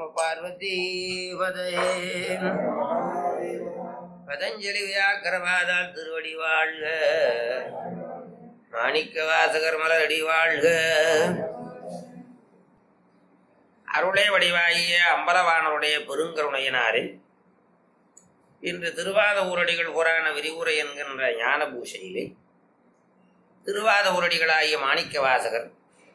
நம பார்வதி பதே பதஞ்சலி வியாக்கரவாதால் திருவடி வாழ்க மாணிக்க வாசகர் மலரடி வாழ்க அருளை வடிவாகிய அம்பலவானருடைய பெருங்கருணையினாரில் இன்று திருவாத ஊரடிகள் புராண விரிவுரை என்கின்ற ஞான பூஷையிலே திருவாத ஊரடிகளாகிய மாணிக்க வாசகர்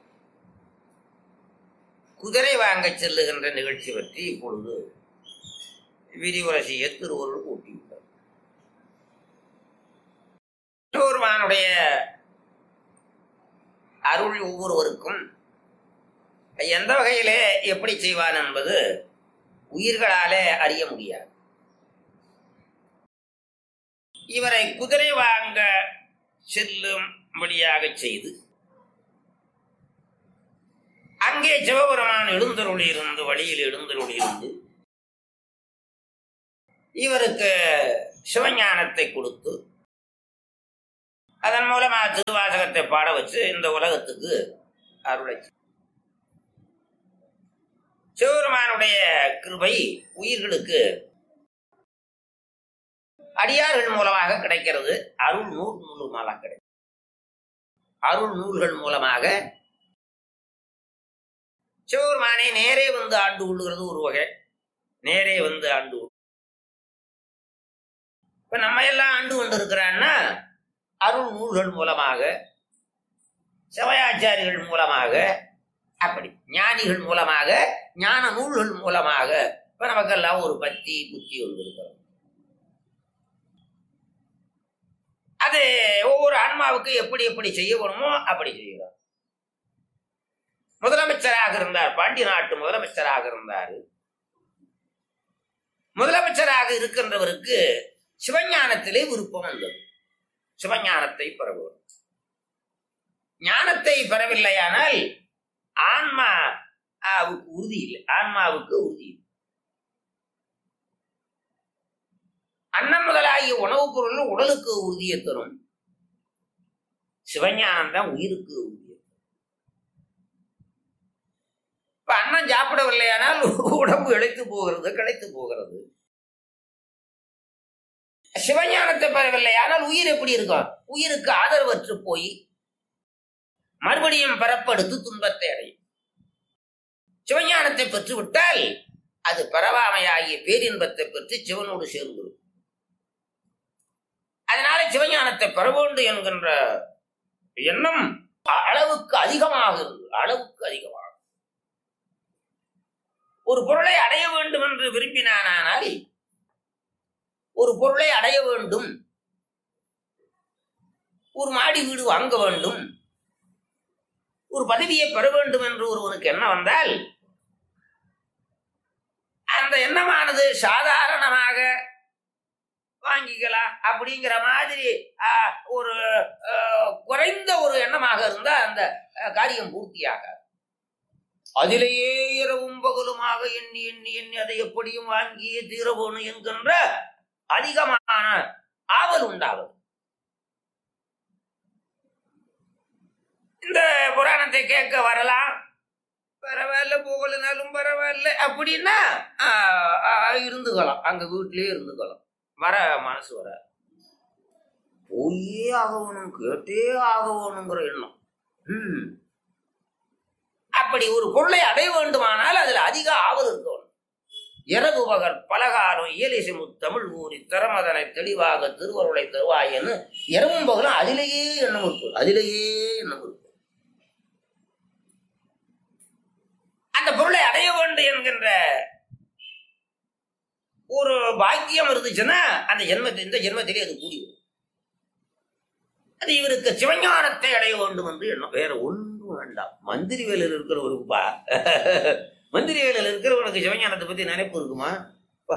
குதிரை வாங்கச் செல்லுகின்ற நிகழ்ச்சி பற்றி இப்பொழுது விரிவுரை செய்ய திருவருள் கூட்டியுள்ளார் திருவருமானுடைய அருள் ஒவ்வொருவருக்கும் எந்த வகையிலே எப்படி செய்வான் என்பது உயிர்களாலே அறிய முடியாது இவரை குதிரை வாங்க செல்லும்படியாக செய்து அங்கே சிவபெருமான் எழுந்தருளி இருந்து வழியில் எழுந்தருளி இருந்து இவருக்கு சிவஞானத்தை கொடுத்து அதன் மூலமா திருவாசகத்தை பாட வச்சு இந்த உலகத்துக்கு அருளை சிவபெருமானுடைய கிருபை உயிர்களுக்கு அடியார்கள் மூலமாக கிடைக்கிறது அருள் நூல் மூலமாக கிடைக்கும் அருள் நூல்கள் மூலமாக சிவபெருமானை நேரே வந்து ஆண்டு கொள்ளுகிறது ஒரு வகை நேரே வந்து ஆண்டு கொள்~ இப்ப நம்ம எல்லாம் ஆண்டு கொண்டு இருக்கிறான்னா அருள் நூல்கள் மூலமாக சிவயாச்சாரிகள் மூலமாக அப்படி ஞானிகள் மூலமாக ஞான நூல்கள் மூலமாக இப்ப நமக்கெல்லாம் ஒரு பக்தி புத்தி ஒன்று இருக்கிறது அது ஒவ்வொரு ஆன்மாவுக்கு எப்படி எப்படி செய்ய வேணுமோ அப்படி செய்கிறோம் முதலமைச்சராக இருந்தார் பாண்டி நாட்டு முதலமைச்சராக இருந்தார் முதலமைச்சராக இருக்கின்றவருக்கு சிவஞானத்திலே விருப்பம் வந்தது சிவஞானத்தை பெறவும் ஞானத்தை பெறவில்லையானால் ஆன்மா ஆவுக்கு உறுதி இல்லை ஆன்மாவுக்கு உறுதி இல்லை அன்னம் முதலாகிய உணவுப் பொருள் உடலுக்கு உறுதியை தரும் சிவஞானம் தான் உயிருக்கு உறுதி இப்ப அன்னம் சாப்பிடவில்லையானால் உடம்பு இழைத்து போகிறது கிடைத்து போகிறது சிவஞானத்தை பெறவில்லையானால் உயிர் எப்படி இருக்கும் உயிருக்கு ஆதரவற்று போய் மறுபடியும் பரப்படுத்து துன்பத்தை அடையும் சிவஞானத்தை பெற்றுவிட்டால் அது பரவாமையாகிய பேரின்பத்தை பெற்று சிவனோடு சேர்ந்து அதனால சிவஞானத்தை பெற வேண்டும் என்கின்ற எண்ணம் அ- அளவுக்கு அதிகமாக இருந்தது அளவுக்கு அதிகமாக ஒரு பொருளை அடைய வேண்டும் என்று விரும்பினானால் ஒரு பொருளை அடைய வேண்டும் ஒரு மாடி வீடு வாங்க வேண்டும் ஒரு பதவியை பெற வேண்டும் என்று ஒருவனுக்கு எண்ணம் வந்தால் அந்த எண்ணமானது சாதாரணமாக வாங்கிக்கலாம் அப்படிங்கிற மாதிரி ஆ, ஒரு ஆ, குறைந்த ஒரு எண்ணமாக இருந்தா அந்த ஆ, காரியம் பூர்த்தியாகாது அதிலேயே இரவும் பகலுமாக எண்ணி எண்ணி எண்ணி அதை எப்படியும் வாங்கியே தீரவோணும் என்கின்ற அதிகமான ஆவல் உண்டாகும் இந்த புராணத்தை கேட்க வரலாம் பரவாயில்ல போகலனாலும் பரவாயில்ல அப்படின்னா ஆ, ஆ, இருந்துக்கலாம் அங்க வீட்டிலேயே இருந்துக்கலாம் வர மனசு வர போயே ஆகணும் கேட்டே ஆகணுங்கிற எண்ணம் ம். அப்படி ஒரு பொருளை அடைய வேண்டுமானால் அதுல அதிக ஆவல் இருக்கணும் இரவு பகல் பலகாலம் இயலிசை தமிழ் ஊறி திறமதனை தெளிவாக திருவருளை தருவாயன்னு இரவும் பகலும் அதிலேயே எண்ணம் இருக்கு அதிலேயே எண்ணம் இருக்கு அந்த பொருளை அடைய வேண்டும் என்கின்ற ஒரு பாக்கியம் இருந்துச்சுன்னா அந்த ஜென்மத்தில் இந்த ஜென்மத்திலே அது கூடி வரும் அது இவருக்கு சிவஞானத்தை அடைய வேண்டும் என்று எண்ணம் வேற ஒன்றும் வேண்டாம் மந்திரி வேலையில் இருக்கிறவருக்குப்பா மந்திரி வேலையில் இருக்கிறவனுக்கு சிவஞானத்தை பத்தி நினைப்பு இருக்குமா பா.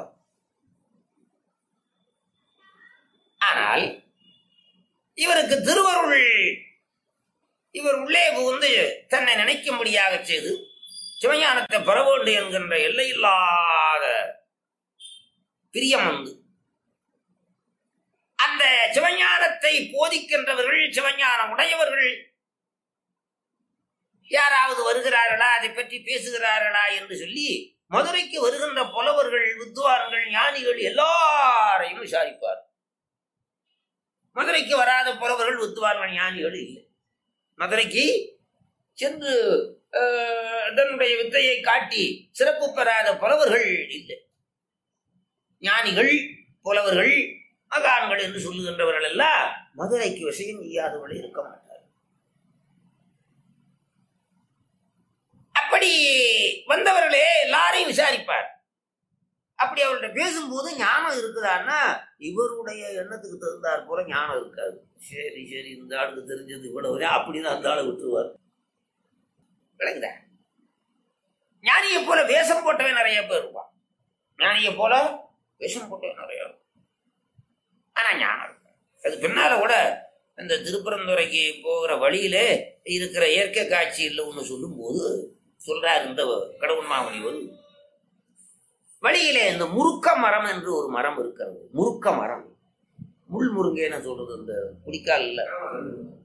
ஆனால் இவருக்கு திருவருள் இவர் உள்ளே புகுந்து தன்னை நினைக்கும்படியாக செய்து சிவஞானத்தை பெற வேண்டும் என்கின்ற எல்லையில்லாத பிரியம் உண்டு அந்த சிவஞானத்தை போதிக்கின்றவர்கள் சிவஞானம் உடையவர்கள் யாராவது வருகிறார்களா அதை பற்றி பேசுகிறார்களா என்று சொல்லி மதுரைக்கு வருகின்ற புலவர்கள் வித்வான்கள் ஞானிகள் எல்லாரையும் விசாரிப்பார் மதுரைக்கு வராத புலவர்கள் வித்வான்கள் ஞானிகள் இல்லை மதுரைக்கு சென்று அஹ், தன்னுடைய வித்தையை காட்டி சிறப்பு பெறாத புலவர்கள் இல்லை ஞானிகள் புலவர்கள் மகான்கள் என்று சொல்லுகின்றவர்கள் எல்லாம் மதுரைக்கு விஷயம் செய்யாதவர்கள் இருக்க மாட்டார் அப்படி வந்தவர்களே எல்லாரையும் விசாரிப்பார் அப்படி அவர்கிட்ட பேசும்போது ஞானம் இருக்குதான்னா இவருடைய எண்ணத்துக்கு தகுந்தாற் போல ஞானம் இருக்காது சரி சரி இந்த ஆளுக்கு தெரிஞ்சது இவ்வளவு அப்படின்னு அந்த ஆளை விட்டுருவார் விளங்குதா ஞானியை போல வேஷம் போட்டவன் நிறைய பேர் இருப்பான் ஞானியை போல விஷம் போட்டவன் நிறைய இருக்கும். ஆனா ஞானம் இருக்கு. அது பின்னால கூட இந்த திருப்பரந்துரைக்கு போகிற வழியிலே இருக்கிற இயற்கை காட்சியில் ஒன்று சொல்லும்போது சொல்றார் இந்த கடவுள் மாமணிவர் வழியிலே இந்த முருக்க மரம் என்று ஒரு மரம் இருக்கிறது முருக்க மரம் முள் முருங்கைன்னு சொல்றது இந்த குடிக்கால்